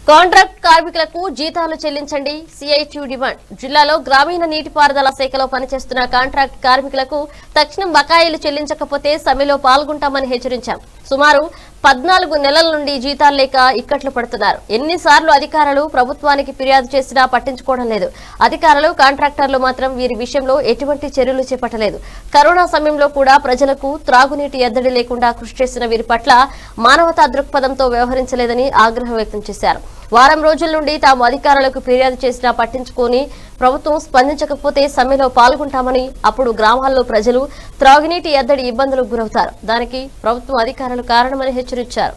contract కార్మికులకు జీతాలు చెల్లించండి సిఐటియు డిమాండ్ జిల్లాలో గ్రామీణ నీటిపారుదల శాఖలో పనిచేస్తున్న కాంట్రాక్ట్ కార్మికులకు తక్షణం బకాయిలు చెల్లించకపోతే సమ్మెలో పాల్గొంటామని హెచ్చరించాం సుమారు పద్నాలుగు నెలల నుండి జీతాలు లేక ఇక్కట్లు పడుతున్నారు ఎన్నిసార్లు అధికారులు ప్రభుత్వానికి ఫిర్యాదు చేసినా పట్టించుకోవడం లేదు అధికారులు కాంట్రాక్టర్లు మాత్రం వీరి విషయంలో ఎటువంటి చర్యలు చేపట్టలేదు కరోనా సమయంలో కూడా ప్రజలకు త్రాగునీటి ఎద్దడి లేకుండా కృషి చేసిన వీరి పట్ల మానవతా దృక్పథంతో వ్యవహరించలేదని ఆగ్రహం వ్యక్తం చేశారు వారం రోజుల నుండి తాము అధికారులకు ఫిర్యాదు చేసినా పట్టించుకొని ప్రభుత్వం స్పందించకపోతే సమ్మెలో పాల్గొంటామని అప్పుడు గ్రామాల్లో ప్రజలు త్రాగునీటి ఎద్దడి ఇబ్బందులకు గురవుతారు దానికి ప్రభుత్వం అధికారులు కారణమని హెచ్చరించారు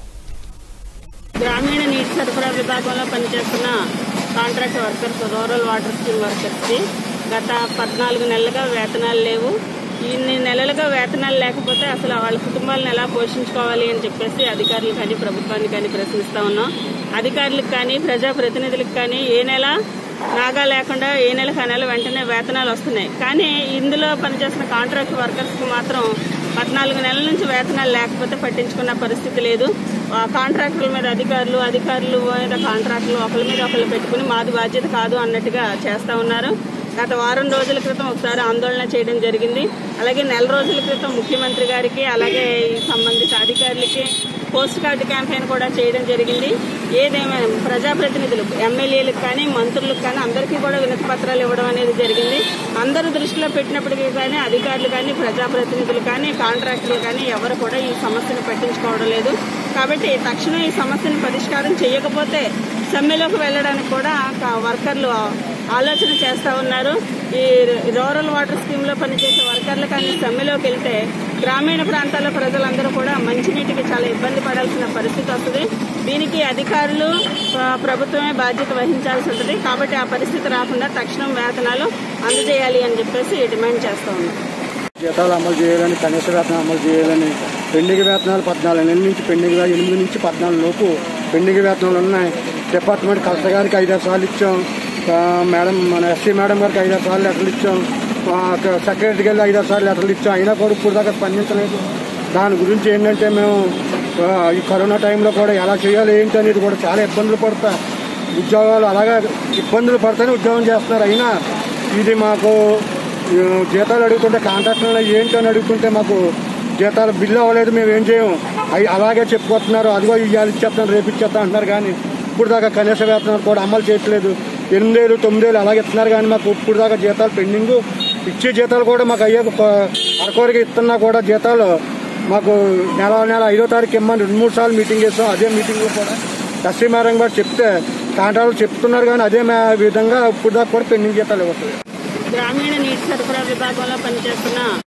గ్రామీణ నీటి సరఫరా విభాగంలో పనిచేస్తున్న contract workers rural water scheme వర్కర్స్కి గత పద్నాలుగు నెలలుగా వేతనాలు లేవు ఇన్ని నెలలుగా వేతనాలు లేకపోతే అసలు వాళ్ళ కుటుంబాలను ఎలా పోషించుకోవాలి అని చెప్పేసి అధికారులు కానీ ప్రభుత్వానికి కానీ ప్రశ్నిస్తా ఉన్నాం అధికారులకు కానీ ప్రజాప్రతినిధులకు కానీ ఏ నెల నాగా లేకుండా ఏ నెలకు ఆ నెల వెంటనే వేతనాలు వస్తున్నాయి కానీ ఇందులో పనిచేస్తున్న కాంట్రాక్ట్ వర్కర్స్కి మాత్రం పద్నాలుగు నెలల నుంచి వేతనాలు లేకపోతే పట్టించుకున్న పరిస్థితి లేదు ఆ కాంట్రాక్టుల మీద అధికారులు అధికారులు మీద కాంట్రాక్టులు ఒకరి మీద ఒకరు పెట్టుకుని మాది బాధ్యత కాదు అన్నట్టుగా చేస్తా ఉన్నారు గత వారం రోజుల క్రితం ఒకసారి ఆందోళన చేయడం జరిగింది అలాగే నెల రోజుల క్రితం ముఖ్యమంత్రి గారికి అలాగే ఈ సంబంధిత అధికారులకి పోస్ట్ కార్డు క్యాంపెయిన్ కూడా చేయడం జరిగింది ఏదేమైనా ప్రజాప్రతినిధులు ఎమ్మెల్యేలకు కానీ మంత్రులకు కానీ అందరికీ కూడా వినతి పత్రాలు ఇవ్వడం అనేది జరిగింది అందరూ దృష్టిలో పెట్టినప్పటికీ కానీ అధికారులు కానీ ప్రజాప్రతినిధులు కానీ కాంట్రాక్టులు కానీ ఎవరు కూడా ఈ సమస్యను పట్టించుకోవడం లేదు కాబట్టి తక్షణం ఈ సమస్యను పరిష్కారం చేయకపోతే సమ్మెలోకి వెళ్ళడానికి కూడా క- వర్కర్లు ఆలోచన చేస్తా ఉన్నారు ఈ రూరల్ వాటర్ స్కీమ్ లో పనిచేసే వర్కర్లు కానీ సమ్మెలోకి వెళ్తే గ్రామీణ ప్రాంతాల ప్రజలందరూ కూడా మంచినీటికి చాలా ఇబ్బంది పడాల్సిన పరిస్థితి వస్తుంది దీనికి అధికారులు ఆ, ప్రభుత్వమే బాధ్యత వహించాల్సి ఉంటుంది కాబట్టి ఆ పరిస్థితి రాకుండా తక్షణం వేతనాలు అందజేయాలి అని చెప్పేసి డిమాండ్ చేస్తా ఉన్నాం జీతాలు అమలు చేయాలని కనీస వేతనం అమలు చేయాలని పెండింగ్ వేతనాలు పద్నాలుగు నెలల నుంచి పెండింగ్ వే- ఎనిమిది నుంచి పద్నాలుగు లోపు పెండింగ్ వేతనాలు ఉన్నాయి డిపార్ట్మెంట్ కలెక్టర్ గారికి ఐదారు సార్లు ఇచ్చాం ఆ, మేడం మన ఎస్సీ మేడం గారికి ఐదారు సార్లు లెటర్లు ఇచ్చాం ఆ, క- సెక్రటరీకి వెళ్ళి ఐదారు సార్లు లెటర్లు ఇచ్చాం అయినా కూడా ఇప్పుడు దాకా స్పందించలేదు దాని గురించి ఏంటంటే మేము ఆ, ఈ కరోనా టైంలో కూడా ఎలా చేయాలి ఏంటి అనేది కూడా చాలా ఇబ్బందులు పడతా ఉద్యోగాలు అలాగే ఇబ్బందులు పడితేనే ఉద్యోగం చేస్తున్నారు అయినా ఇది మాకు ఈ జీతాలు అడుగుతుంటే కాంట్రాక్టర్లు ఏంటి అని అడుగుతుంటే మాకు జీతాలు బిల్లు అవ్వలేదు మేము ఏం చేయము అవి అలాగే చెప్పుకుంటున్నారు అదిగో ఇవాళ ఇచ్చేస్తాను రేపు ఇచ్చేస్తాను అంటున్నారు కానీ ఇప్పుడు దాకా కనీస వేతనాలు కూడా అమలు చేయట్లేదు ఎనిమిదేళ్ళు తొమ్మిదేళ్ళు అలాగే ఇస్తున్నారు కానీ మాకు ఇప్పుడు దాకా జీతాలు పెండింగ్ ఇచ్చే జీతాలు కూడా మాకు అయ్యే అరకొరగా ఇస్తున్నా కూడా జీతాలు మాకు నెల నెల ఐదో తారీఖు ఇమ్మని రెండు మూడు సార్లు మీటింగ్ చేస్తాం అదే మీటింగ్లో కూడా ఎస్సీ మేరం గారు చెప్తే కాంట్రాక్టులు చెప్తున్నారు కానీ అదే మే- విధంగా ఇప్పుడు దాకా కూడా పెండింగ్ జీతాలు ఇవ్వట్లేదు గ్రామీణ నీటి సరఫరా విభాగంలో పనిచేస్తున్న